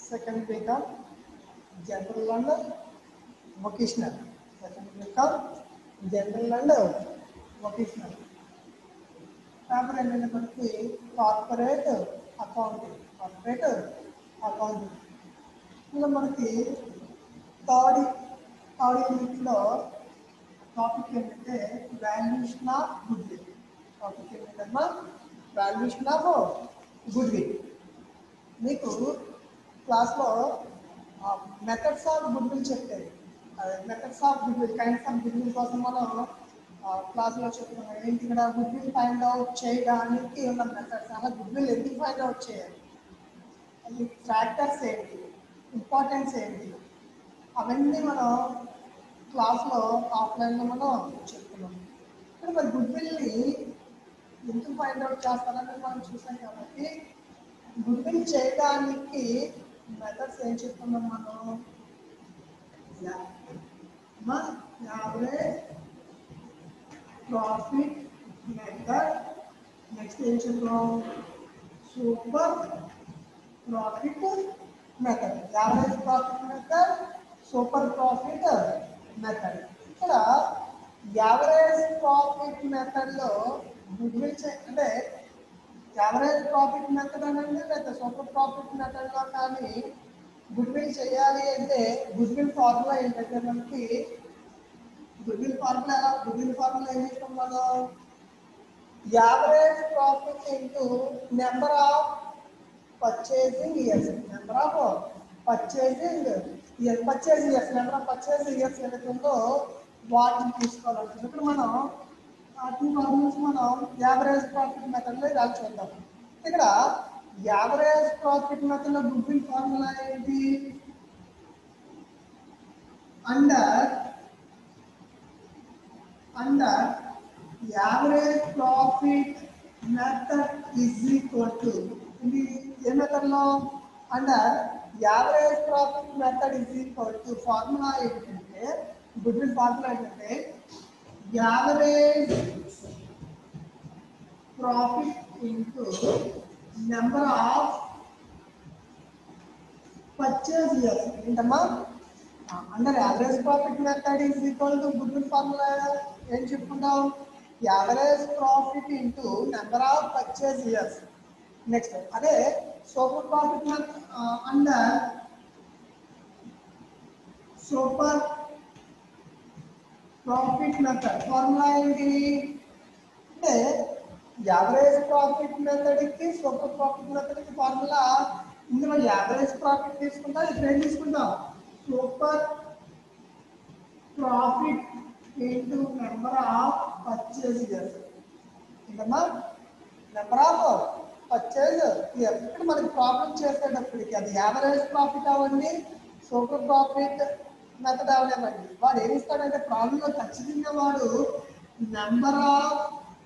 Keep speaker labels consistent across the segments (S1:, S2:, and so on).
S1: second become general and vocational. Second become general and vocational. Paper ఏంటంటే మనకి corporate accounting corporate accounting ఇలా మనకి third third యూనిట్లో topic ఏంటంటే valuation of goodwill topic ఏంటంటే valuation of goodwill మీకు క్లాస్లో మెథడ్స్ ఆఫ్ గుడ్ విల్ చెప్పారు methods of goodwill kinds of goodwill కోసం మనం క్లాస్లో చెప్తున్నాం ఏంటి ఇక్కడ గుడ్ విల్ ఫైండ్ అవుట్ చేయడానికి ఉన్న మెథడ్స్ అలా గుడ్ విల్ ఎందుకు ఫైండ్ అవుట్ చేయాలి అది ఫ్యాక్టర్స్ ఏంటి ఇంపార్టెన్స్ ఏంటి అవన్నీ మనం క్లాస్లో ఆఫ్లైన్లో మనం చెప్తున్నాం ఇప్పుడు మరి గుడ్ విల్ని ఎందుకు ఫైండ్ అవుట్ చేస్తారని మనం చూసాం కాబట్టి గుడ్ విల్ చేయడానికి మెథడ్స్ ఏం చెప్తున్నాం మనం యావరేజ్ ప్రాఫిట్ మెథడ్ నెక్స్ట్ ఏం చెప్తున్నాం super profit method average profit method super profit method ఇక్కడ యావరేజ్ ప్రాఫిట్ మెథడ్లో గుడ్ విల్ అంటే యావరేజ్ ప్రాఫిట్ మెథడ్ అనండి లేదా సూపర్ ప్రాఫిట్ మెథడ్లో కానీ గుడ్ విల్ చేయాలి అంటే గుడ్ విల్ ఫార్ములా ఏంటంటే మనకి గుడ్ విల్ ఫార్ములా ఎలా గుడ్ విల్ ఫార్ములా ఏం చేస్తాం మనం average profit into number of purchasing years number of purchasing year purchase years number of purchase years ఏదైతే ఉందో వాటిని తీసుకోవాలంటుంది ఇప్పుడు మనం ఆ టూ ఫార్ములాస్ మనం యావరేజ్ ప్రాఫిట్ మెథడ్లో ఇలా చూద్దాం ఇక్కడ యావరేజ్ ప్రాఫిట్ మెథడ్లో గుడ్ విల్ ఫార్ములా ఏంటి under under average profit method is equal to ఇది ఏ మెథడ్లో under average profit method is equal to formula ఏంటంటే గుడ్ విల్ ఫార్ములా ఏంటంటే average profit into number of purchase years ఏంటమ్మా under average profit method is equal to goodwill formula ఏం చెప్పుకుంటాం average profit into number of purchase years next అదే super profit under super profit method formula ఏంటి అంటే average profit మెథడ్కి super profit మెథడ్కి formula ఇందులో average profit తీసుకుంటా ఇక్కడ ఏం తీసుకుంటాం super profit into number of purchase years ఏంటమ్మా నెంబర్ ఆఫ్ పర్చేజ్ ఇయర్స్ ఇక్కడ మనకి ప్రాబ్లం చేసేటప్పటికి అది యావరేజ్ ప్రాఫిట్ అవ్వండి సూపర్ ప్రాఫిట్ మెథడ్ అవనివ్వండి వాడు ఏమి ఇస్తాడంటే ప్రాబ్లంలో ఖచ్చితంగా వాడు నెంబర్ ఆఫ్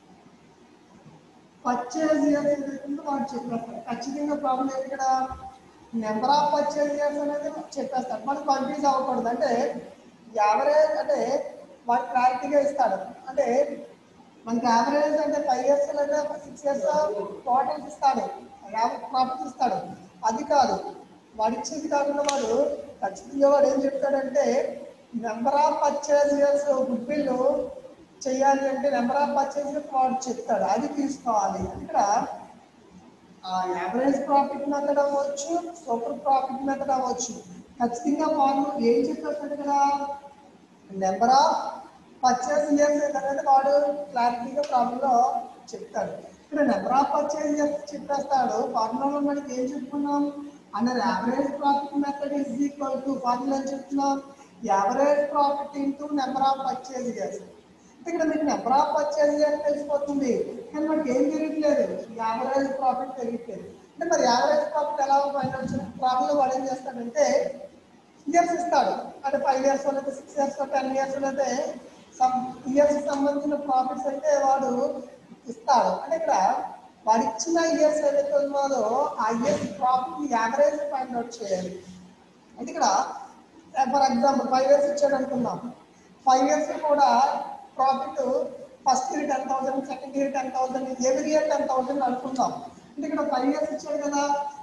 S1: పర్చేజ్ ఇయర్స్ ఏదైతుందో వాడు చెప్పేస్తాడు ఖచ్చితంగా ప్రాబ్లం ఏంటి ఇక్కడ నెంబర్ ఆఫ్ పర్చేజ్ ఇయర్స్ అనేది చెప్పేస్తాడు మనకు కన్ఫ్యూజ్ అవ్వకూడదు అంటే యావరేజ్ అంటే వాడు క్లారిటీగా ఇస్తాడు అంటే మనకి యావరేజ్ అంటే ఫైవ్ ఇయర్స్ లేదా సిక్స్ ఇయర్స్ టోటల్స్ ఇస్తాడు యావరేజ్ ప్రాఫిట్ ఇస్తాడు అది కాదు వాడు ఇచ్చేది కాకుండా వాడు ఖచ్చితంగా వాడు ఏం చెప్తాడంటే number of purchase years goodwill చేయాలి అంటే నెంబర్ ఆఫ్ పర్చేజ్ వాడు చెప్తాడు అది తీసుకోవాలి ఇక్కడ ఆ యావరేజ్ ప్రాఫిట్ మెథడ్ అవ్వచ్చు సూపర్ ప్రాఫిట్ మెథడ్ అవ్వచ్చు ఖచ్చితంగా ఫార్మ్ ఏం చెప్పేస్తాడు ఇక్కడ నెంబర్ ఆఫ్ పర్చేజ్ ఇయర్స్ అనేది వాడు క్లారిటీగా ప్రాబ్లంలో చెప్తాడు ఇక్కడ నెంబర్ ఆఫ్ పర్చేజ్ ఇయర్స్ చెప్పేస్తాడు ఫార్ములాలో మనకి ఏం చెప్పుకున్నాం under average profit method is equal to formula ఏం చెప్తున్నాం average profit into number of purchase years ఇక్కడ మీకు నెంబర్ ఆఫ్ పర్చేజ్ ఇయర్స్ తెలిసిపోతుంది కానీ మనకి ఏం తెలియట్లేదు యావరేజ్ ప్రాఫిట్ తెలియట్లేదు అంటే మరి యావరేజ్ ప్రాఫిట్ ఎలా ఫైండ్ అవుట్ ప్రాబ్లం వాడు ఏం చేస్తాడంటే ఇయర్స్ ఇస్తాడు అంటే ఫైవ్ ఇయర్స్ అయితే సిక్స్ ఇయర్స్ టెన్ ఇయర్స్ అయితే సమ్ ఇయర్స్ సంబంధించిన ప్రాఫిట్స్ అయితే వాడు ఇస్తాడు అంటే ఇక్కడ వాడు ఇచ్చిన ఇయర్స్ ఏదైతే ఉన్నదో ఆ years profit average find out చేయాలి అంటే ఇక్కడ ఫర్ ఎగ్జాంపుల్ ఫైవ్ ఇయర్స్ ఇచ్చాడు అనుకుందాం ఫైవ్ ఇయర్స్ కూడా profit first year ten thousand second year ten thousand every year ten thousand అనుకుందాం అంటే ఇక్కడ ఫైవ్ ఇయర్స్ ఇచ్చాడు కదా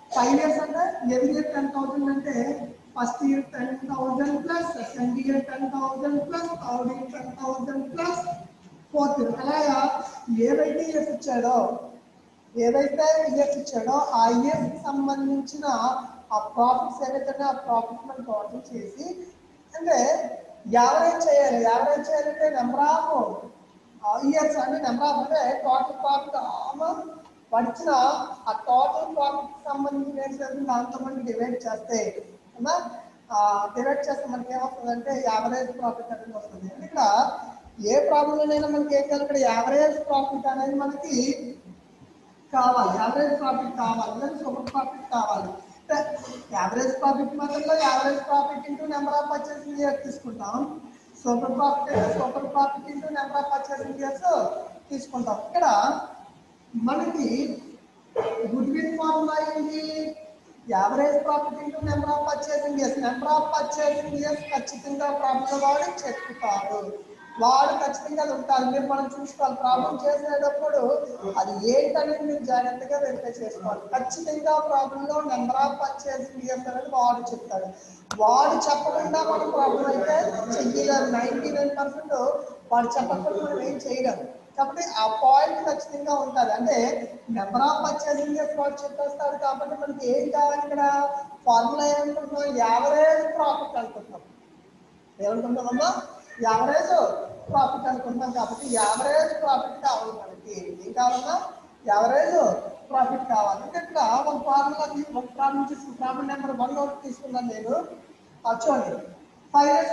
S1: ఫైవ్ ఇయర్స్ అంటే ఎవ్రీ ఇయర్ టెన్ థౌసండ్ అంటే first year ten thousand plus second year ten thousand plus third year ten thousand plus fourth year అలాగా ఏవైతే years ఇచ్చాడో ఏవైతే ఇయర్స్ ఇచ్చాడో ఆ ఇయర్స్ కి సంబంధించిన ఆ ప్రాఫిట్స్ ఏవైతే ఉన్నాయో ఆ ప్రాఫిట్ మనం టోటల్ చేసి అంటే యావరేజ్ చేయాలి యావరేజ్ చేయాలంటే నెంబర్ ఆఫ్ ఇయర్స్ అంటే నెంబర్ ఆఫ్ అంటే టోటల్ ప్రాఫిట్ పడిచిన ఆ టోటల్ ప్రాఫిట్ సంబంధించిన ఏం చేస్తుంది దాంతో మనకి డివైడ్ చేస్తే డివైడ్ చేస్తే మనకి ఏమవుతుందంటే యావరేజ్ ప్రాఫిట్ అనేది వస్తుంది అంటే ఇక్కడ ఏ ప్రాబ్లంలోనైనా మనకి ఏం చేయాలి ఇక్కడ యావరేజ్ ప్రాఫిట్ అనేది మనకి కావాలి యావరేజ్ ప్రాఫిట్ కావాలి లేదా సూపర్ ప్రాఫిట్ కావాలి యావరేజ్ ప్రాఫిట్ మాత్రంలో average profit into number of purchasing years తీసుకుంటాం సూపర్ ప్రాఫిట్ అయితే super profit into number of purchasing years తీసుకుంటాం ఇక్కడ మనకి గుడ్ విల్ ఫార్ములా ఏంటి average profit into number of purchasing years number of purchasing years ఖచ్చితంగా problem వాడు చెప్పుతారు వాడు ఖచ్చితంగా అది ఉంటారు మీరు మనం చూసుకోవాలి ప్రాబ్లం చేసేటప్పుడు అది ఏంటనేది మీరు జాగ్రత్తగా వెరిఫై చేసుకోవాలి ఖచ్చితంగా ప్రాబ్లం లో నెంబర్ ఆఫ్ పర్చేసింగ్ ఇయర్స్ అనేది వాడు చెప్తాడు వాడు చెప్పకుండా మనం ప్రాబ్లం అయితే చెయ్యలేరు నైన్టీ నైన్ పర్సెంట్ వాడు చెప్పకుండా మనం ఏం చేయలేము కాబట్టి ఆ పాయింట్ ఖచ్చితంగా ఉంటుంది అంటే నెంబర్ ఆఫ్ పర్చేసింగ్ ఇయర్స్ వాడు చెప్పేస్తాడు కాబట్టి మనకి ఏం కావాలి ఇక్కడ ఫార్ములా ఏమనుకుంటున్నాం యావరేజ్ ప్రాఫిట్ అనుకుంటున్నాం ఏమనుకుంటామమ్మా యావరేజ్ ప్రాఫిట్ అనుకుంటున్నాం కాబట్టి యావరేజ్ ప్రాఫిట్ కావాలి మనకి ఏం కావాలన్నా యావరేజ్ ప్రాఫిట్ కావాలి అంటే ఇక్కడ ఒక ఫార్ములా ఒక ప్రాబ్లం తీసుకుని ప్రాబ్లం నెంబర్ వన్ ఒకటి తీసుకున్నాను నేను ఆ చూడండి five years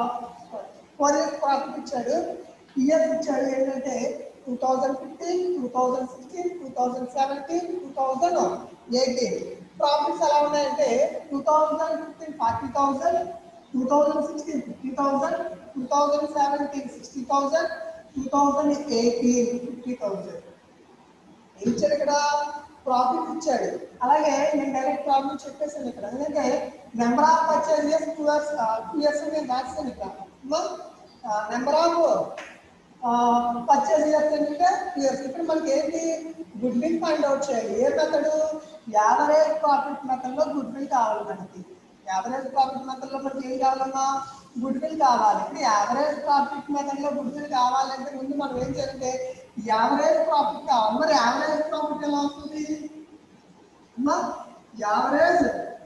S1: four years profit ఇచ్చాడు ఇయర్స్ ఇచ్చాడు ఏంటంటే two thousand fifteen two thousand sixteen two thousand seventeen two thousand eighteen profits ఎలా ఉన్నాయంటే two thousand fifteen forty thousand two thousand sixteen fifty thousand two thousand seventeen sixty thousand two thousand eighteen fifty thousand ఇచ్చాడు ఇక్కడ profit ఇచ్చాడు అలాగే నేను direct problem చెప్పేసాను ఇక్కడ ఎందుకంటే number of purchase years two years two years నేను రాసాను ఇక్కడ నెంబర్ ఆఫ్ పర్చేజ్ ఇయర్స్ ఏంటంటే టూ ఇయర్స్ ఇక్కడ మనకి ఏంటి గుడ్ విల్ ఫైండ్ అవుట్ చేయాలి ఏ మెథడ్ యావరేజ్ ప్రాఫిట్ మెథడ్ లో గుడ్ విల్ కావాలి మనకి యావరేజ్ ప్రాఫిట్ మెథడ్ లో మనకి ఏం కావాలన్నా గుడ్ విల్ కావాలి ఇప్పుడు యావరేజ్ ప్రాఫిట్ మెథడ్ లో గుడ్ విల్ కావాలంటే ముందు మనం ఏం చేయాలంటే యావరేజ్ ప్రాఫిట్ కావాలి మరి యావరేజ్ ప్రాఫిట్ ఎలా వస్తుంది అమ్మా average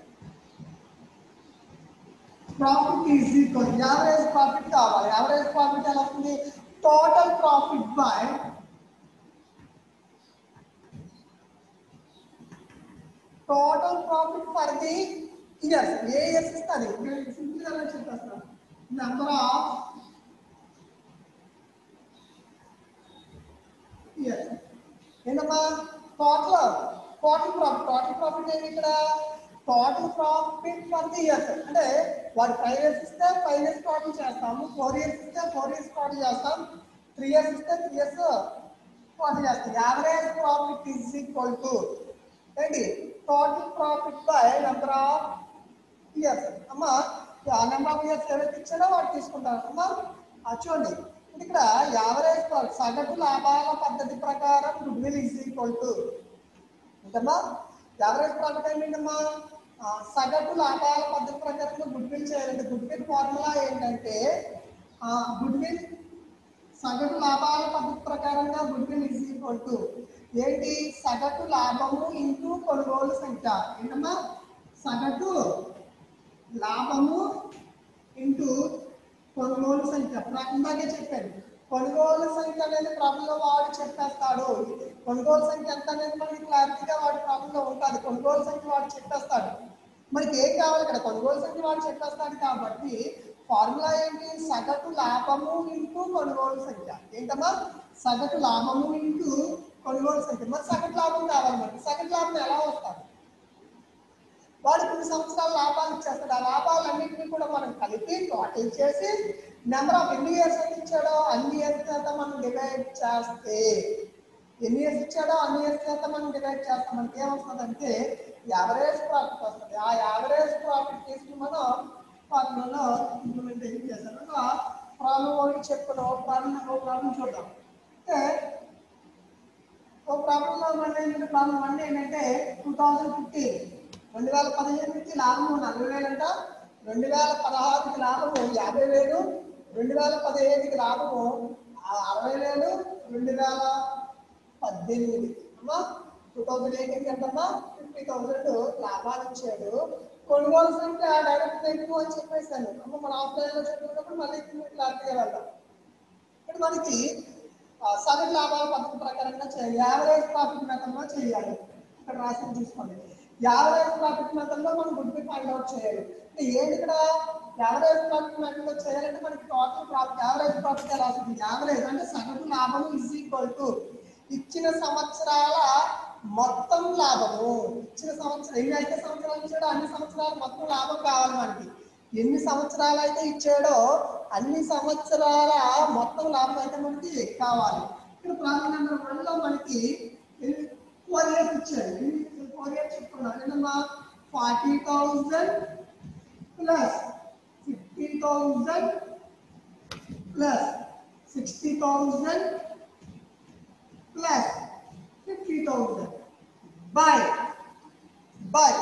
S1: profit is equal average profit కావాలి యావరేజ్ ప్రాఫిట్ ఎలా వస్తుంది total profit by total profit for the years ఏ ఇయర్స్ ఇస్తుంది సింపుల్ గా చెప్పేస్తాను నెంబర్ ఆఫ్ ఇయర్స్ ఏంటమ్మా total total profit total profit ఏంటి ఇక్కడ total profit for the years అంటే వాడు ఫైవ్ ఇయర్స్ ఇస్తే ఫైవ్ ఇయర్స్ టోటల్ చేస్తాము ఫోర్ ఇయర్స్ ఇస్తే ఫోర్ ఇయర్స్ టోటల్ చేస్తాం త్రీ ఇయర్స్ ఇస్తే త్రీ ఇయర్స్ టోటల్ చేస్తాం average profit is equal to ఏంటి total profit by number of years అమ్మా ఆ నెంబర్ ఆఫ్ ఇయర్స్ ఏవైతే ఇచ్చాడో వాడు తీసుకుంటారు అమ్మా ఆ చూడండి ఇది ఇక్కడ యావరేజ్ ప్రాఫిట్ సగటు లాభాల పద్ధతి ప్రకారం goodwill is equal to ఏంటమ్మా యావరేజ్ ప్రాఫిట్ ఏంటమ్మా ఆ, సగటు లాభాల పద్ధతి ప్రకారం గుడ్ విల్ చేయాలంటే గుడ్ విల్ ఫార్ములా ఏంటంటే గుడ్ విల్ సగటు లాభాల పద్ధతి ప్రకారంగా goodwill is equal to ఏంటి సగటు లాభము ఇంటూ కొనుగోలు సంఖ్య ఏంటమ్మా సగటు లాభము ఇంటూ కొనుగోలు సంఖ్య ప్ర- ఇందాకే చెప్పాను కొనుగోలు సంఖ్య అనేది ప్రాబ్లంలో వాడు చెప్పేస్తాడు కొనుగోలు సంఖ్య ఎంత అనేది మనకి క్లారిటీగా వాడి ప్రాబ్లంలో ఉంటుంది కొనుగోలు సంఖ్య వాడు చెప్పేస్తాడు మనకి ఏం కావాలి ఇక్కడ కొనుగోలు సంఖ్య వాడు చెప్పేస్తాడు కాబట్టి ఫార్ములా ఏంటి సగటు లాభము ఇంటూ కొనుగోలు సంఖ్య ఏంటమ్మా సగటు లాభము ఇంటూ కొనుగోలు సంఖ్య మరి సగటు లాభం కావాలి మనకి సగటు లాభం ఎలా వస్తుంది వాడు కొన్ని సంవత్సరాల లాభాలు ఇచ్చేస్తాడు ఆ లాభాలన్నింటినీ కూడా మనం కలిపి టోటల్ చేసి నెంబర్ ఆఫ్ ఎన్ని ఇయర్స్ అయితే ఇచ్చాడో అన్ని ఇయర్స్ చేత మనం డివైడ్ చేస్తే ఎన్ని ఇయర్స్ ఇచ్చాడో అన్ని ఇయర్స్ చేత మనం డివైడ్ చేస్తాం మనకి ఏమొస్తుందంటే యావరేజ్ ప్రాఫిట్ వస్తుంది ఆ యావరేజ్ ప్రాఫిట్ తీసుకుని మనం ఫార్ములాలో ఇంప్లిమెంటేషన్ చేస్తాం ఒక ప్రాబ్లం ఒకటి చెప్పుకున్నాం ఒక ప్రాబ్లం ఒక ప్రాబ్లం చూద్దాం అంటే ఒక ప్రాబ్లంలో మన ప్రాబ్లం వన్ ఏంటంటే టూ థౌజండ్ ఫిఫ్టీన్ రెండు వేల పదిహేను నుంచి లాభము నలభై వేలు అంట రెండు వేల పదహారుకి లాభము యాభై వేలు రెండు వేల పదిహేనుకి లాభము ఆ అరవై వేలు రెండు వేల పద్దెనిమిది అమ్మా టూ థౌజండ్ ఎయిటీన్ ఎంతమ్మా ఫిఫ్టీ థౌసండ్ లాభాలు ఇచ్చాడు కొనుగోలు సంఖ్య డైరెక్ట్ ఎక్కువ అని చెప్పేసాను అమ్మ మన ఆఫ్లైన్ లో చెప్పుకున్నప్పుడు మళ్ళీ క్లారిటీగా వెళ్దాం ఇక్కడ మనకి ఆ, సగటు లాభాల పద్ధతి ప్రకారంగా చేయాలి యావరేజ్ ప్రాఫిట్ మెథడ్లో చేయాలి ఇక్కడ రాసి చూసుకోండి యావరేజ్ ప్రాఫిట్ మెథడ్లో మనం గుడ్ని ఫైండ్ అవుట్ చేయాలి అంటే ఏంటి ఇక్కడ యావరేజ్ ప్రాఫిట్ మెథడ్లో చేయాలంటే మనకి టోటల్ ప్రాఫిట్ యావరేజ్ ప్రాఫిట్ ఎలా వస్తుంది యావరేజ్ అంటే సగటు లాభం ఇస్ ఈక్వల్ టు ఇచ్చిన సంవత్సరాల మొత్తం లాభము ఇచ్చిన సంవత్సరం ఎన్ని అయితే సంవత్సరాలు ఇచ్చాడో అన్ని సంవత్సరాల మొత్తం లాభం కావాలి మనకి ఎన్ని సంవత్సరాలు అయితే ఇచ్చాడో అన్ని సంవత్సరాల మొత్తం లాభం అయితే మనకి కావాలి ఇక్కడ ప్రాబ్లం నెంబర్ వన్ లో మనకి ఫోర్ ఇయర్స్ ఇచ్చాడు ఫోర్ ఇయర్స్ చెప్పుకున్నాం ఏంటమ్మా forty thousand plus fifty thousand plus sixty thousand plus fifty thousand by by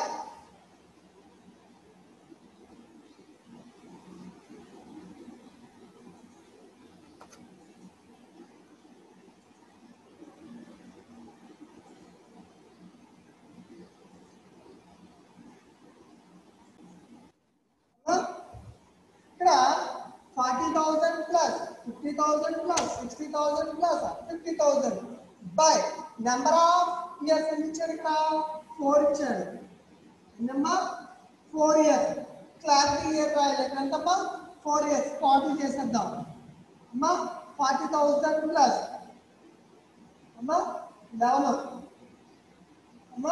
S1: ఇక్కడ forty thousand plus fifty thousand plus sixty thousand plus fifty thousand by number of years ఎంత ఇచ్చాడు ఇక్కడ four ఇచ్చాడు ఎన్నమ్మా four years clarity year రాయాలి ఎంతమ్మా four years forty చేసేద్దాం అమ్మా ఫార్టీ థౌసండ్ ప్లస్ అమ్మా లెవెన్ అమ్మా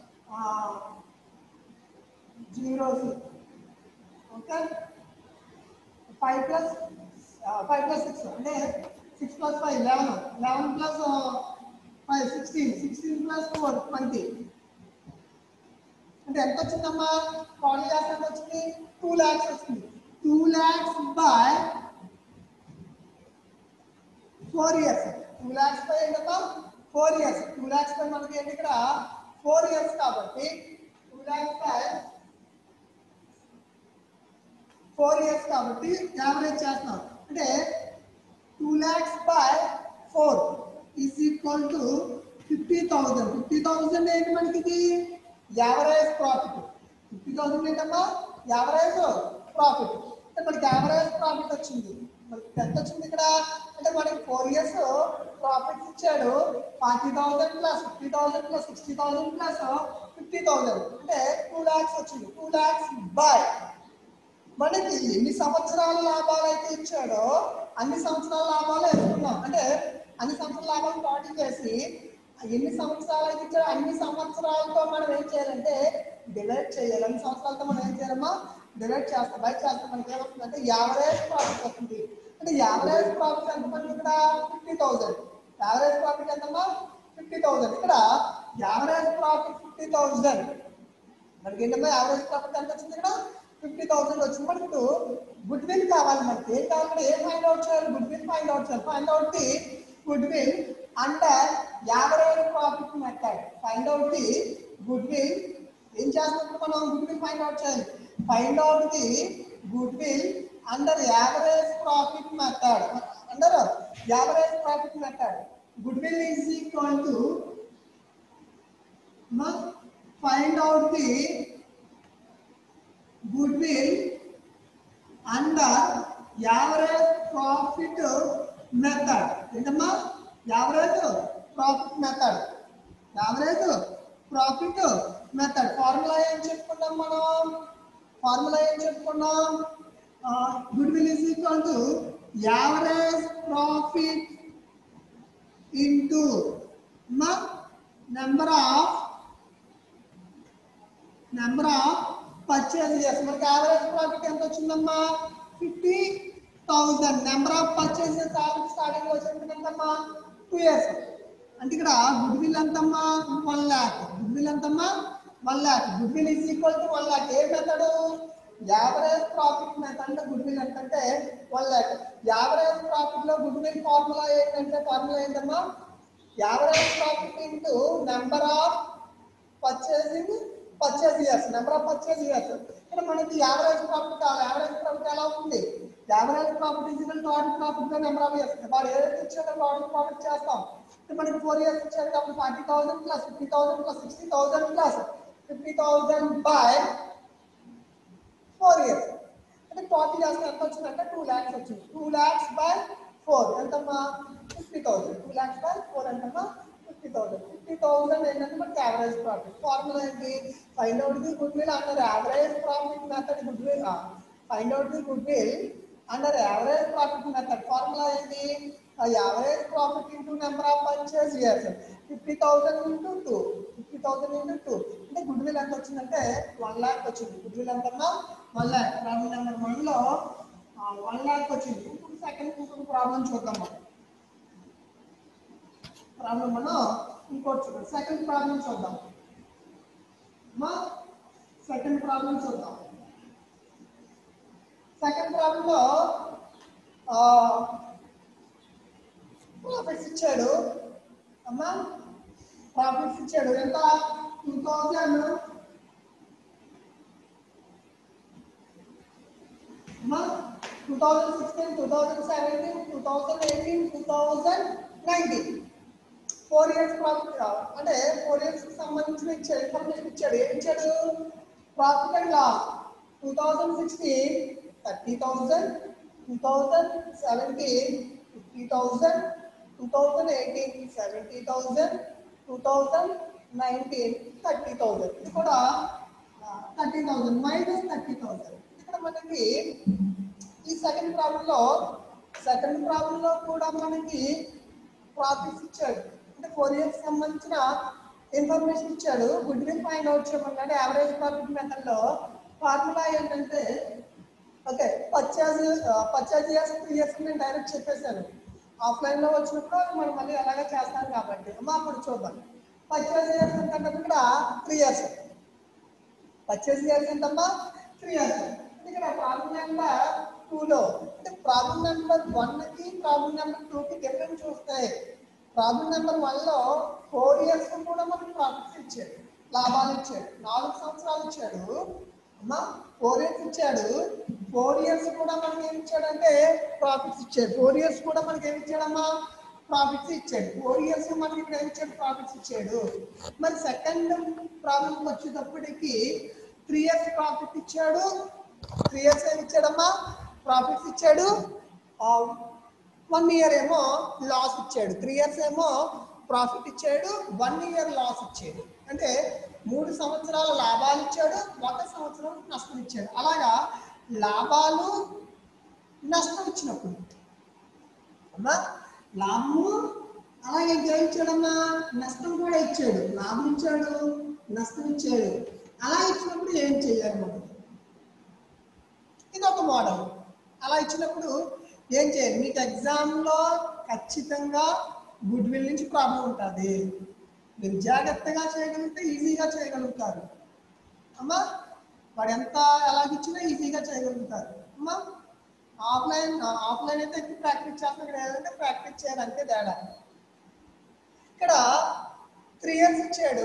S1: zero okay five plus five plus six అంటే six plus five eleven eleven plus five sixteen sixteen plus four twenty అంటే ఎంత వచ్చిందమ్మా కాల్ చేస్తే ఎంత వచ్చింది టూ ల్యాక్స్ వచ్చింది two lakhs by four years two lakhs by ఏంటమ్మా four years two lakhs by మనకి ఏంటి ఇక్కడ ఫోర్ ఇయర్స్ కాబట్టి two lakhs by four years కాబట్టి యావరేజ్ చేస్తాం అంటే two lakhs by four is equal to fifty thousand fifty thousand ఏంటి మనకి ఇది యావరేజ్ ప్రాఫిట్ ఫిఫ్టీ థౌజండ్ ఏంటమ్మా యావరేజ్ ప్రాఫిట్ అంటే మనకి యావరేజ్ ప్రాఫిట్ వచ్చింది మనకి ఎంత వచ్చింది ఇక్కడ అంటే మనకి ఫోర్ ఇయర్స్ ప్రాఫిట్స్ ఇచ్చాడు forty thousand plus fifty thousand plus sixty thousand plus fifty thousand అంటే టూ ల్యాక్స్ వచ్చింది టూ ల్యాక్స్ బై మనకి ఎన్ని సంవత్సరాల లాభాలు అయితే ఇచ్చాడో అన్ని సంవత్సరాల లాభాలు వేసుకున్నాం అంటే అన్ని సంవత్సరాల లాభాలు పాటు చేసి ఎన్ని సంవత్సరాలు అయితే ఇచ్చాడో అన్ని సంవత్సరాలతో మనం ఏం చేయాలంటే డివైడ్ చేయాలి అన్ని సంవత్సరాలతో మనం ఏం చేయాలమ్మా డివైడ్ చేస్తాం బయట చేస్తాం మనకి ఏమవుతుంది అంటే యావరేజ్ ప్రాఫిట్ వస్తుంది అంటే యావరేజ్ ప్రాఫిట్ ఎంత మనకి ఇక్కడ ఫిఫ్టీ థౌసండ్ యావరేజ్ ప్రాఫిట్ ఎంతమ్మా ఫిఫ్టీ థౌసండ్ ఇక్కడ యావరేజ్ ప్రాఫిట్ ఫిఫ్టీ థౌసండ్ మనకి ఏంటమ్మా యావరేజ్ ప్రాఫిట్ ఎంత వచ్చింది ఇక్కడ ఫిఫ్టీ థౌసండ్ వచ్చింది మనకి ఇప్పుడు గుడ్ విల్ కావాలి మనకి ఏం కావాలి ఏం ఫైండ్ అవుట్ చేయాలి గుడ్ విల్ ఫైండ్ అవుట్ చేయాలి find out the goodwill under average profit method find out the goodwill ఏం చేస్తున్నప్పుడు మనం గుడ్ విల్ ఫైండ్ అవుట్ చేయాలి find out the goodwill under average profit method under average profit method goodwill is equal to find out the goodwill under average profit method ఏంటమ్మా average profit method average profit method formula ఏం చెప్పుకున్నాం మనం formula ఏం చెప్పుకున్నాం goodwill is equal to average profit into number of number of purchase years మనకి average profit ఎంత వచ్చిందమ్మా fifty thousand number of purchases starting వచ్చింది ఎంతమ్మా టూ ఇయర్స్ అంటే ఇక్కడ గుడ్ విల్ ఎంతమ్మా వన్ ల్యాక్ గుడ్ విల్ ఎంతమ్మా one lakh goodwill is equal to one lakh ఏ మెథడ్ యావరేజ్ ప్రాఫిట్ మెథడ్ లో గుడ్ విల్ ఎంతంటే వన్ ల్యాక్ యావరేజ్ ప్రాఫిట్ లో గుడ్ విల్ ఫార్ములా ఏంటంటే ఫార్ములా ఏంటమ్మా average profit into number of purchasing purchase years number of purchase years ఇక్కడ మనకి average profit కావాలి average profit ఎలా ఉంటుంది average profit is equal to audit profit number of years వాడు ఏదైతే ఇచ్చాడో ఆడిట్ ప్రాఫిట్ చేస్తాం ఇప్పుడు మనకి ఫోర్ ఇయర్స్ ఇచ్చాడు కాబట్టి forty thousand plus fifty thousand plus sixty thousand plus fifty thousand by four years అంటే టోటల్ చేస్తే ఎంత వచ్చిందంటే టూ ల్యాక్స్ వచ్చింది టూ ల్యాక్స్ బై ఫోర్ ఎంతమ్మా fifty thousand two lakhs by four ఎంతమ్మా ఫిఫ్టీ థౌసండ్ ఫిఫ్టీ థౌసండ్ ఏంటంటే మనకి యావరేజ్ ప్రాఫిట్ ఫార్ములా ఏంటి find out the goodwill under average profit method goodwill find out the goodwill under average profit method formula ఏంటి average profit into number of purchase years fifty thousand into two fifty thousand into two అంటే goodwill ఎంత వచ్చిందంటే one lakh వచ్చింది goodwill ఎంతమ్మా one lakh problem number one లో one lakh వచ్చింది ఇప్పుడు second ఇంకొక ప్రాబ్లం చూద్దాం మనం ప్రాబ్లం మనం ఇంకోటి చూద్దాం సెకండ్ ప్రాబ్లం చూద్దాం మా సెకండ్ ప్రాబ్లం చూద్దాం సెకండ్ ప్రాబ్లం లో ప్రాఫిట్స్ ఇచ్చాడు అమ్మా ప్రాఫిట్స్ ఇచ్చాడు ఎంత టూ థౌజండ్ అమ్మా two thousand sixteen two thousand seventeen two thousand eighteen two thousand nineteen four years profit అంటే ఫోర్ ఇయర్స్ కి సంబంధించిన ఇచ్చాడు ఇన్ఫర్మేషన్ ఇచ్చాడు ఏం ఇచ్చాడు profit and loss two thousand sixteen thirty thousand two thousand seventeen fifty thousand two thousand eighteen seventy thousand two thousand nineteen thirty thousand ఇది కూడా thirty thousand minus thirty thousand ఇక్కడ మనకి ఈ సెకండ్ ప్రాబ్లంలో సెకండ్ ప్రాబ్లంలో కూడా మనకి ప్రాఫిట్స్ ఇచ్చాడు అంటే ఫోర్ ఇయర్స్ సంబంధించిన ఇన్ఫర్మేషన్ ఇచ్చాడు గుడ్ విల్ ఫైండ్ అవుట్ చేయమని అంటే యావరేజ్ ప్రాఫిట్ మెథడ్ లో ఫార్ములా ఏంటంటే okay purchase purchase years three years నేను డైరెక్ట్ చెప్పేశాను ఆఫ్లైన్ లో వచ్చినప్పుడు మనం మళ్ళీ అలాగే చేస్తాం కాబట్టి అమ్మా అప్పుడు చూద్దాం పర్చేజ్ ఇయర్స్ ఏంటంటే ఇక్కడ త్రీ ఇయర్స్ పర్చేజ్ ఇయర్స్ ఏంటమ్మా త్రీ ఇయర్స్ ఇక్కడ ప్రాబ్లం నెంబర్ టూలో అంటే ప్రాబ్లం నెంబర్ వన్ కి ప్రాబ్లం నెంబర్ టూ కి డిఫరెన్స్ చూస్తే ప్రాబ్లం నెంబర్ వన్ లో ఫోర్ ఇయర్స్ కూడా మనకి ప్రాఫిట్స్ ఇచ్చాడు లాభాలు ఇచ్చాడు నాలుగు సంవత్సరాలు ఇచ్చాడు అమ్మా ఫోర్ ఇయర్స్ ఇచ్చాడు ఫోర్ ఇయర్స్ కూడా మనకి ఏమి ఇచ్చాడంటే ప్రాఫిట్స్ ఇచ్చాడు ఫోర్ ఇయర్స్ కూడా మనకి ఏమి ఇచ్చాడమ్మా ప్రాఫిట్స్ ఇచ్చాడు ఫోర్ ఇయర్స్ మనకి ఇక్కడ ఏమి ఇచ్చాడు ప్రాఫిట్స్ ఇచ్చాడు మరి సెకండ్ ప్రాబ్లంకి వచ్చేటప్పటికి త్రీ ఇయర్స్ ప్రాఫిట్ ఇచ్చాడు త్రీ ఇయర్స్ ఏమి ఇచ్చాడమ్మా ప్రాఫిట్స్ ఇచ్చాడు వన్ ఇయర్ ఏమో లాస్ ఇచ్చాడు త్రీ ఇయర్స్ ఏమో ప్రాఫిట్ ఇచ్చాడు వన్ ఇయర్ లాస్ ఇచ్చాడు అంటే మూడు సంవత్సరాల లాభాలు ఇచ్చాడు ఒక సంవత్సరం నష్టం ఇచ్చాడు అలాగా లాభాలు నష్టం ఇచ్చినప్పుడు అమ్మా లాభము అలాగే ఏం ఇచ్చాడమ్మా నష్టం కూడా ఇచ్చాడు లాభం ఇచ్చాడు నష్టం ఇచ్చాడు అలా ఇచ్చినప్పుడు ఏం చేయాలి మనం ఇది ఒక మోడల్ అలా ఇచ్చినప్పుడు ఏం చేయాలి మీకు ఎగ్జామ్లో ఖచ్చితంగా గుడ్ విల్ నుంచి ప్రాబ్లం ఉంటుంది మీరు జాగ్రత్తగా చేయగలిగితే ఈజీగా చేయగలుగుతారు అమ్మా వాడు ఎంత ఎలాగిచ్చినా ఈజీగా చేయగలుగుతారు అమ్మా ఆఫ్లైన్ ఆఫ్లైన్ అయితే ఎక్కువ ప్రాక్టీస్ చేస్తాం ఇక్కడ ఏదంటే ప్రాక్టీస్ చేయాలి అంతే తేడా ఇక్కడ త్రీ ఇయర్స్ ఇచ్చాడు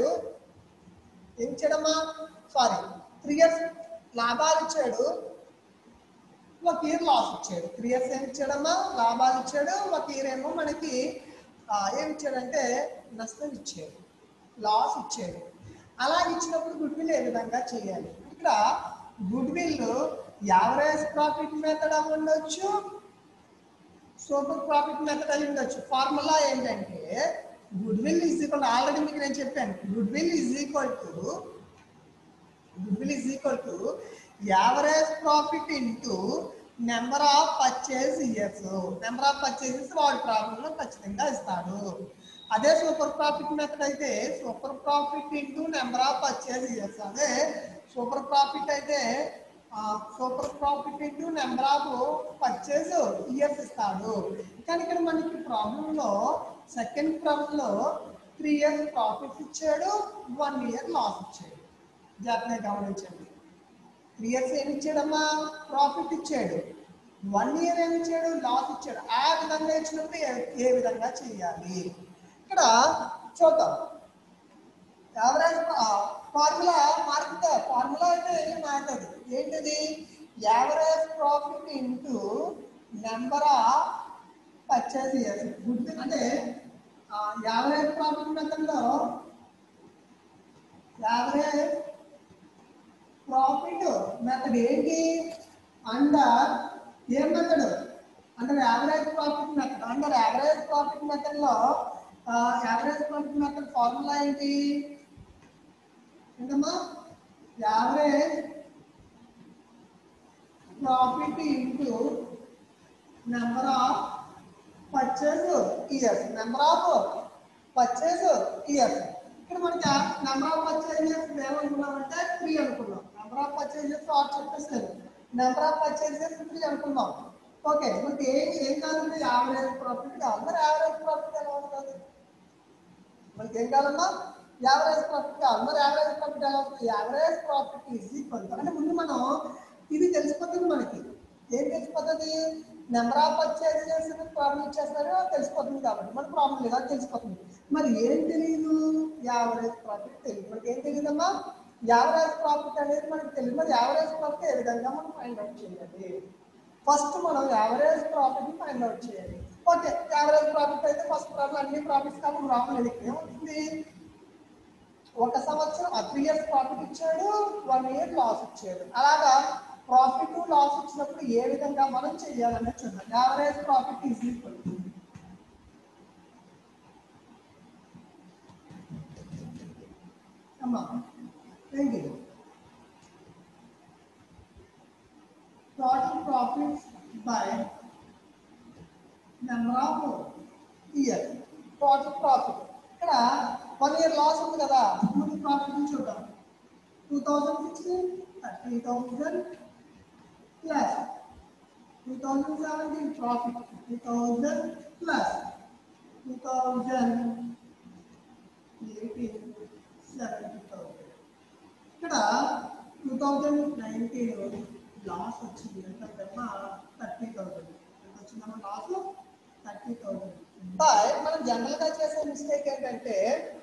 S1: ఏం ఇచ్చాడమ్మా సారీ త్రీ ఇయర్స్ లాభాలు ఇచ్చాడు ఒక ఇయర్ లాస్ ఇచ్చాడు త్రీ ఇయర్స్ ఏమి ఇచ్చాడమ్మా లాభాలు ఇచ్చాడు ఒక ఇయర్ ఏమో మనకి ఆ, ఏమి ఇచ్చాడంటే నష్టం ఇచ్చాడు లాస్ ఇచ్చాడు అలా ఇచ్చినప్పుడు గుడ్ విల్ ఏ విధంగా చేయాలి ఇక్కడ goodwill average profit method అవి ఉండొచ్చు సూపర్ ప్రాఫిట్ మెథడ్ అయి ఉండొచ్చు ఫార్ములా ఏంటంటే goodwill is equal already మీకు నేను చెప్పాను goodwill is equal to goodwill is equal to average profit into number of purchase years number of purchases వాడి ప్రాబ్లంలో ఖచ్చితంగా ఇస్తాడు అదే సూపర్ ప్రాఫిట్ మెథడ్ అయితే super profit into number of purchase years అదే సూపర్ ప్రాఫిట్ అయితే super profit into number of purchase years ఇస్తాడు కానీ ఇక్కడ మనకి ప్రాబ్లంలో సెకండ్ ప్రాబ్లంలో త్రీ ఇయర్స్ ప్రాఫిట్ ఇచ్చాడు వన్ ఇయర్ లాస్ ఇచ్చాడు జాగ్రత్తగా గమనించండి త్రీ ఇయర్స్ ఏమి ఇచ్చాడమ్మా ప్రాఫిట్ ఇచ్చాడు వన్ ఇయర్ ఏమి ఇచ్చాడు లాస్ ఇచ్చాడు ఆ విధంగా ఇచ్చినప్పుడు ఏ- ఏ విధంగా చేయాలి ఇక్కడ చూద్దాం యావరేజ్ ఫార్ములా మారుతుందా ఫార్ములా అయితే ఏమీ మారదు ఏంటిది average profit into number of purchase years good అంటే యావరేజ్ ప్రాఫిట్ మెథడ్లో యావరేజ్ ప్రాఫిట్ మెథడ్ ఏంటి అండర్ ఏం method under average profit method under average profit method లో యావరేజ్ ప్రాఫిట్ మెథడ్ ఫార్ములా ఏంటి ఏంటమ్మా average profit into number of purchase years number of purchase years ఇక్కడ మనకి number of purchases ఏమనుకున్నామంటే three అనుకున్నాం number of purchases are చెప్పేసారు number of purchases three అనుకున్నాం okay మనకి ఏం ఏం కాదంటే యావరేజ్ ప్రాఫిట్ కావాలి మరి యావరేజ్ ప్రాఫిట్ ఎలా ఉంటుంది మనకి ఏం కావాలన్నా యావరేజ్ ప్రాఫిట్ కావాలి మరి యావరేజ్ ప్రాఫిట్ ఎలా వస్తుంది యావరేజ్ ప్రాఫిట్ ఈజ్ ఈక్వల్ అంటే ముందు మనం ఇది తెలిసిపోతుంది మనకి ఏం తెలిసిపోతుంది నెంబర్ ఆఫ్ పర్చేజెస్ ప్రాబ్లం ఇచ్చేస్తారు తెలిసిపోతుంది కాబట్టి మన ప్రాబ్లం లేదు అది తెలిసిపోతుంది మరి ఏం తెలియదు యావరేజ్ ప్రాఫిట్ తెలియదు మనకి ఏం తెలియదమ్మా యావరేజ్ ప్రాఫిట్ అనేది మనకి తెలియదు మరి యావరేజ్ ప్రాఫిట్ ఏ విధంగా మనం ఫైండ్ అవుట్ చేయాలి ఫస్ట్ మనం యావరేజ్ ప్రాఫిట్ ని ఫైండ్ అవుట్ చేయాలి ఓకే యావరేజ్ ప్రాఫిట్ అయితే ఫస్ట్ ప్రాబ్లం అన్ని ప్రాఫిట్స్ కాదు రావట్లేదు ఇక్కడ ఏమవుతుంది ఒక సంవత్సరం త్రీ ఇయర్స్ ప్రాఫిట్ ఇచ్చాడు వన్ ఇయర్ లాస్ ఇచ్చాడు అలాగా ప్రాఫిట్ లాస్ ఇచ్చినప్పుడు ఏ విధంగా మనం చేయాలనేది చూద్దాం యావరేజ్ ప్రాఫిట్ ఈజ్ ఈక్వల్ అమ్మా ఏంటి total profits by number of year total profit ఇక్కడ వన్ ఇయర్ లాస్ ఉంది కదా ముందు ప్రాఫిట్ చూద్దాం two thousand sixteen thirty thousand plus two thousand seventeen profit two thousand plus two thousand eighteen seventy thousand ఇక్కడ two thousand nineteen loss వచ్చింది ఎంతమ్మా thirty thousand ఎంత వచ్చిందమ్మా లాస్ థర్టీ థౌజండ్ బట్ మనం జనరల్ గా చేసే మిస్టేక్ ఏంటంటే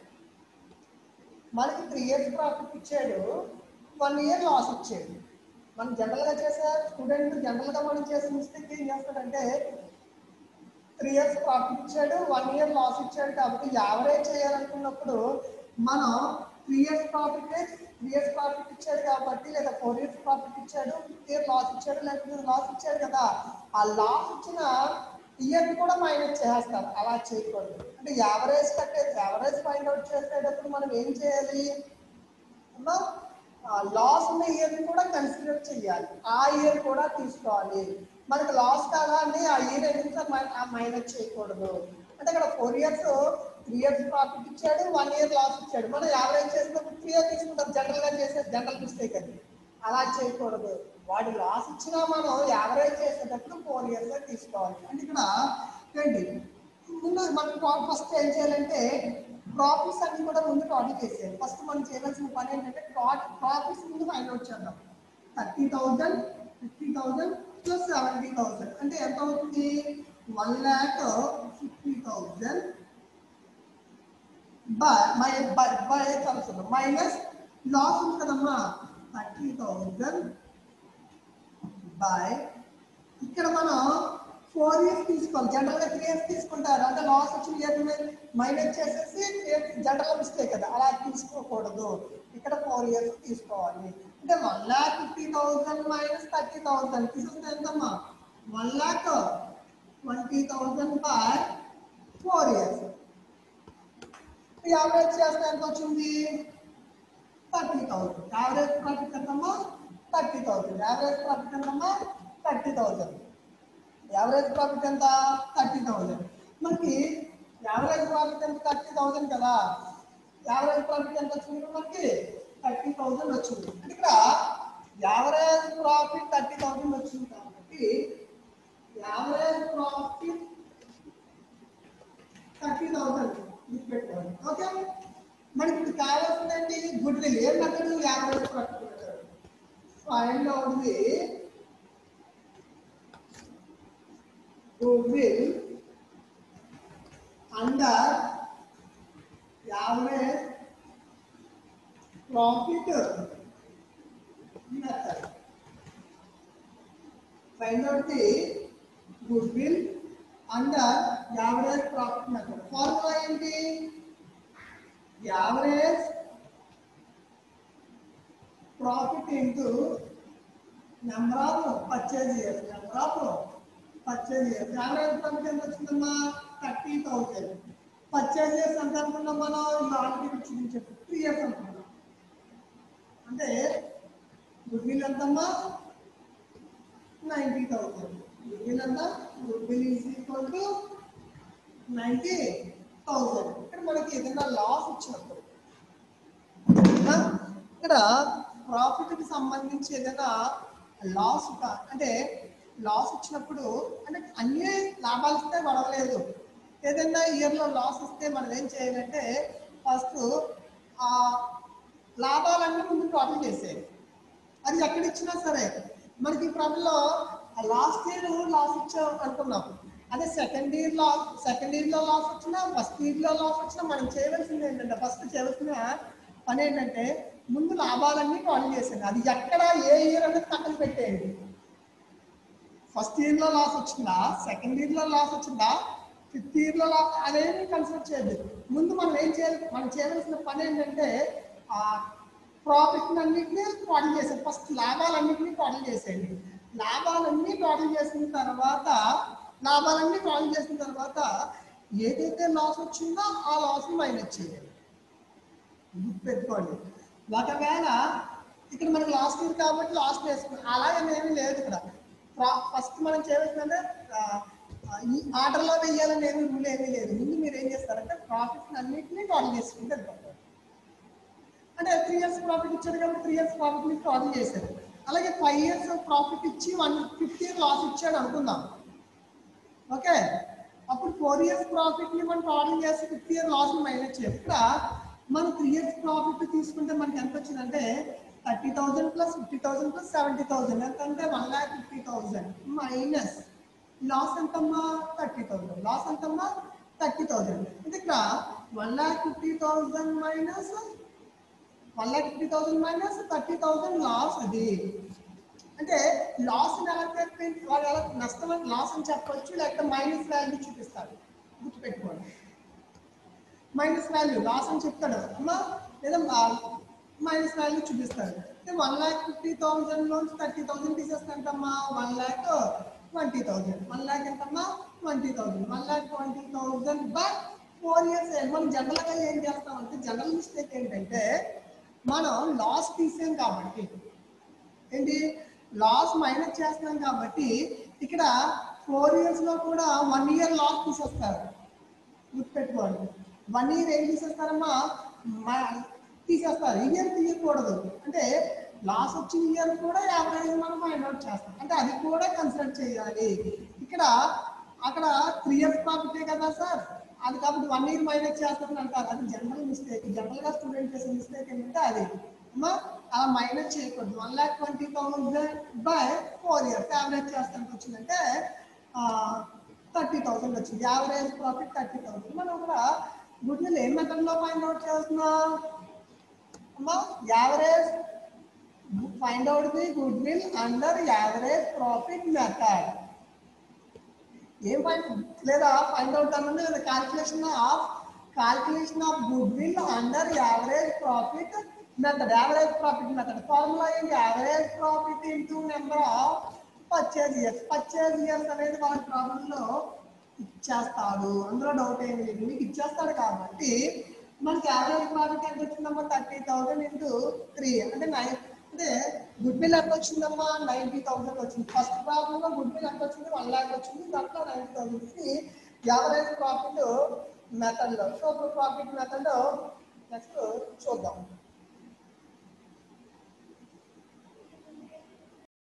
S1: మనకి త్రీ ఇయర్స్ ప్రాఫిట్ ఇచ్చాడు వన్ ఇయర్ లాస్ ఇచ్చాడు మనం జనరల్ గా చేసే స్టూడెంట్ జనరల్ గా మనం చేసే మిస్టేక్ ఏం చేస్తాడంటే త్రీ ఇయర్స్ ప్రాఫిట్ ఇచ్చాడు వన్ ఇయర్ లాస్ ఇచ్చాడు కాబట్టి యావరేజ్ చేయాలనుకున్నప్పుడు మనం three years profit three years profit ఇచ్చాడు కాబట్టి లేదా ఫోర్ ఇయర్స్ ప్రాఫిట్ ఇచ్చాడు ఫిఫ్త్ ఇయర్ లాస్ ఇచ్చాడు లేకపోతే లాస్ ఇచ్చాడు కదా ఆ లాస్ ఇచ్చిన ఇయర్ కూడా మైనస్ చేస్తారు అలా చేయకూడదు అంటే యావరేజ్ కట్టే యావరేజ్ ఫైండ్ అవుట్ చేసేటప్పుడు మనం ఏం చేయాలి లాస్ ఉన్న ఇయర్ కూడా కన్సిడర్ చేయాలి ఆ ఇయర్ కూడా తీసుకోవాలి మనకి లాస్ కాగానే ఆ ఇయర్ ఎందుకు మైనస్ చేయకూడదు అంటే ఇక్కడ four years three years profit ఇచ్చాడు వన్ ఇయర్ లాస్ ఇచ్చాడు మనం యావరేజ్ చేసినప్పుడు త్రీ ఇయర్ తీసుకుంటాం జనరల్ గా చేసే జనరల్ మిస్టేక్ అది అలా చేయకూడదు వాడు లాస్ ఇచ్చినా మనం యావరేజ్ చేసేటప్పుడు ఫోర్ ఇయర్స్ తీసుకోవాలి అంటే ఇక్కడ ఏంటి ముందు మనం ఫస్ట్ ఏం చేయాలంటే ప్రాఫిట్స్ అన్ని కూడా ముందు టోటల్ చేసేయాలి ఫస్ట్ మనం చేయవలసిన పని ఏంటంటే ప్రాఫిట్స్ ముందు ఫైండ్ అవుట్ చేద్దాం thirty thousand fifty thousand plus seventy thousand అంటే ఎంత అవుతుంది one lakh fifty thousand by my by by కలుస్తుంది మైనస్ లాస్ ఉంది కదమ్మా థర్టీ థౌజండ్ బై ఇక్కడ మనం ఫోర్ ఇయర్స్ తీసుకోవాలి జనరల్ గా త్రీ ఇయర్స్ తీసుకుంటారు అంటే లాస్ వచ్చిన ఇయర్ మైనస్ చేసేసి జనరల్ మిస్టేక్ కదా అలా తీసుకోకూడదు ఇక్కడ ఫోర్ ఇయర్స్ తీసుకోవాలి అంటే one lakh fifty thousand minus thirty thousand తీసుకుంటే ఎంతమ్మా one lock twenty thousand by four years average చేస్తే ఎంత వచ్చింది థర్టీ థౌసండ్ యావరేజ్ ప్రాఫిట్ ఎంతమ్మా థర్టీ థౌసండ్ యావరేజ్ ప్రాఫిట్ ఎంతమ్మా థర్టీ థౌసండ్ యావరేజ్ ప్రాఫిట్ ఎంత థర్టీ థౌసండ్ మనకి యావరేజ్ ప్రాఫిట్ ఎంత థర్టీ థౌసండ్ కదా యావరేజ్ ప్రాఫిట్ ఎంత వచ్చింది మనకి థర్టీ థౌసండ్ వచ్చింది అంటే ఇక్కడ యావరేజ్ ప్రాఫిట్ థర్టీ థౌసండ్ వచ్చింది కాబట్టి యావరేజ్ ప్రాఫిట్ థర్టీ థౌసండ్ గుర్తుపెట్టుకోండి ఓకే మనకి ఇప్పుడు కావాల్సిందండి గుడ్ విల్ ఏం method average profit method find out the goodwill under average profit method find out the goodwill under average profit method formula ఏంటి average profit into number of purchase years number of purchase years average profit ఎంత వచ్చిందమ్మా thirty thousand purchase years ఎంత అనుకున్నాం మనం ఇది already చూపించాం three years అనుకున్నాం అంటే గుడ్ విల్ ఎంతమ్మా నైంటీ థౌసండ్ గుడ్ విల్ ఎంత goodwill is equal to ninety thousand ఇక్కడ మనకి ఏదైనా లాస్ వచ్చినప్పుడు ఆ, ఇక్కడ ప్రాఫిట్ కి సంబంధించి ఏదైనా లాస్ అంటే లాస్ వచ్చినప్పుడు అంటే అన్ని లాభాలు ఇస్తే గొడవలేదు ఏదైనా ఇయర్ లో లాస్ వస్తే మనం ఏం చేయాలంటే ఫస్ట్ ఆ లాభాలన్నీ ముందు టోటల్ చేసేది అది ఎక్కడ ఇచ్చినా సరే మనకి ఈ ప్రాబ్లంలో లాస్ట్ ఇయర్ లాస్ ఇచ్చాం అనుకున్నాం అదే సెకండ్ ఇయర్ లో సెకండ్ ఇయర్ లో లాస్ వచ్చినా ఫస్ట్ ఇయర్ లో లాస్ వచ్చినా మనం చేయవలసింది ఏంటంటే ఫస్ట్ చేయవలసిన పని ఏంటంటే ముందు లాభాలన్నీ టోటల్ చేసేది అది ఎక్కడ ఏ ఇయర్ అనేది పక్కన పెట్టేయండి ఫస్ట్ ఇయర్ లో లాస్ వచ్చిందా సెకండ్ ఇయర్ లో లాస్ వచ్చిందా ఫిఫ్త్ ఇయర్ లో లాస్ అదేమి కన్సిడర్ చేయదు ముందు మనం ఏం చేయాలి మనం చేయవలసిన పని ఏంటంటే ఆ ప్రాఫిట్ అన్నింటినీ టోటల్ చేసేది ఫస్ట్ లాభాలన్నింటినీ టోటల్ చేసేయండి లాభాలన్నీ టోటల్ చేసిన తర్వాత లాభాలన్నీ టోటల్ చేసిన తర్వాత ఏదైతే లాస్ వచ్చిందో ఆ లాస్ మైనస్ చేయాలి గుర్తుపెట్టుకోండి ఒకవేళ ఇక్కడ మనకి లాస్ట్ ఇయర్ కాబట్టి లాస్ట్ వేసుకున్నాం అలాగని ఏమీ లేదు ఇక్కడ ఫస్ట్ మనం చేయవలసిందంటే ఆ, ఆ, ఈ ఆర్డర్లో వెయ్యాలని ఏమీ రూల్ ఏమీ లేదు ముందు మీరు ఏం చేస్తారంటే ప్రాఫిట్ అన్నింటినీ టోటల్ చేసుకుంటే వెళ్ళిపోతారు అంటే త్రీ ఇయర్స్ ప్రాఫిట్ ఇచ్చారు కాబట్టి త్రీ ఇయర్స్ ప్రాఫిట్ ని టోటల్ చేశారు అలాగే ఫైవ్ ఇయర్స్ ప్రాఫిట్ ఇచ్చి వన్ ఫిఫ్టీ ఇయర్ లాస్ ఇచ్చాడు అనుకుందాం ఓకే అప్పుడు ఫోర్ ఇయర్స్ ప్రాఫిట్ ని మనం టోటల్ చేసి ఫిఫ్టీ ఇయర్ లాస్ మైనస్ చేయాలి ఇక్కడ మనం త్రీ ఇయర్స్ ప్రాఫిట్ తీసుకుంటే మనకి ఎంత వచ్చిందంటే thirty thousand plus fifty thousand plus seventy thousand ఎంత అంటే one lakh fifty thousand minus loss ఎంతమ్మా థర్టీ థౌసండ్ లాస్ ఎంతమ్మా థర్టీ థౌసండ్ అంటే ఇక్కడ one lakh fifty thousand minus one lakh fifty thousand minus thirty thousand loss అది అంటే లాస్ ఎలా చెప్పి వాళ్ళు ఎలా నష్టం అని లాస్ అని చెప్పొచ్చు లేకపోతే మైనస్ వాల్యూ చూపిస్తారు గుర్తుపెట్టుకోండి మైనస్ వాల్యూ లాస్ అని చెప్తాడు అమ్మా లేదా మైనస్ వాల్యూ చూపిస్తాడు అంటే వన్ ల్యాక్ ఫిఫ్టీ థౌసండ్ లోన్స్ థర్టీ థౌసండ్ తీసేస్తాంటమ్మా one lakh twenty thousand one lakh ఎంతమ్మా twenty thousand one lakh twenty thousand but four years మనం జనరల్గా ఏం చేస్తామంటే జనరల్ మిస్టేక్ ఏంటంటే మనం లాస్ తీసాం కాబట్టి ఏంటి లాస్ మైనస్ చేస్తున్నాం కాబట్టి ఇక్కడ ఫోర్ ఇయర్స్ లో కూడా వన్ ఇయర్ లాస్ తీసేస్తారు గుర్తుపెట్టుకోండి వన్ ఇయర్ ఏం తీసేస్తారమ్మా మ- తీసేస్తారు ఇయర్ తీయకూడదు అంటే లాస్ వచ్చిన ఇయర్ కూడా యావరేజ్ మనం ఫైండ్ అవుట్ చేస్తాం అంటే అది కూడా కన్సిడర్ చేయాలి ఇక్కడ అక్కడ త్రీ ఇయర్స్ ప్రాఫిటే కదా సార్ అది కాబట్టి వన్ ఇయర్ మైనస్ చేస్తారని అంటారు అది జనరల్ మిస్టేక్ జనరల్ గా స్టూడెంట్ చేసే మిస్టేక్ ఏంటంటే అది అమ్మా అలా మైనస్ చేయకూడదు one lakh twenty thousand by four years average చేస్తానికి వచ్చిందంటే థర్టీ థౌసండ్ వచ్చింది యావరేజ్ ప్రాఫిట్ థర్టీ థౌసండ్ మనం కూడా గుడ్ విల్ ఏ మెథడ్ లో ఫైండ్ అవుట్ చేస్తున్నాం అమ్మా average find out the goodwill under average profit method ఏం ఫైండ్ లేదా ఫైండ్ అవుట్ అన్నది లేదా calculation of calculation of goodwill under average profit method average profit method formula ఏంటి average profit into number of purchase years purchase years అనేది వాళ్ళ ప్రాబ్లంలో ఇచ్చేస్తాడు అందులో డౌట్ ఏమి లేదు మీకు ఇచ్చేస్తాడు కాబట్టి మనకి యావరేజ్ ప్రాఫిట్ ఎంత వచ్చిందమ్మా థర్టీ థౌసండ్ ఇంటూ త్రీ అంటే నైన్ అంటే గుడ్ బిల్ ఎంత వచ్చిందమ్మా నైన్టీ థౌసండ్ వచ్చింది ఫస్ట్ ప్రాబ్లంలో గుడ్ బిల్ ఎంత వచ్చింది వన్ ల్యాక్ వచ్చింది దాంట్లో నైన్టీ థౌసండ్ ఇది యావరేజ్ ప్రాఫిట్ మెథడ్ లో సో ప్రాఫిట్ మెథడ్ నెక్స్ట్ చూద్దాం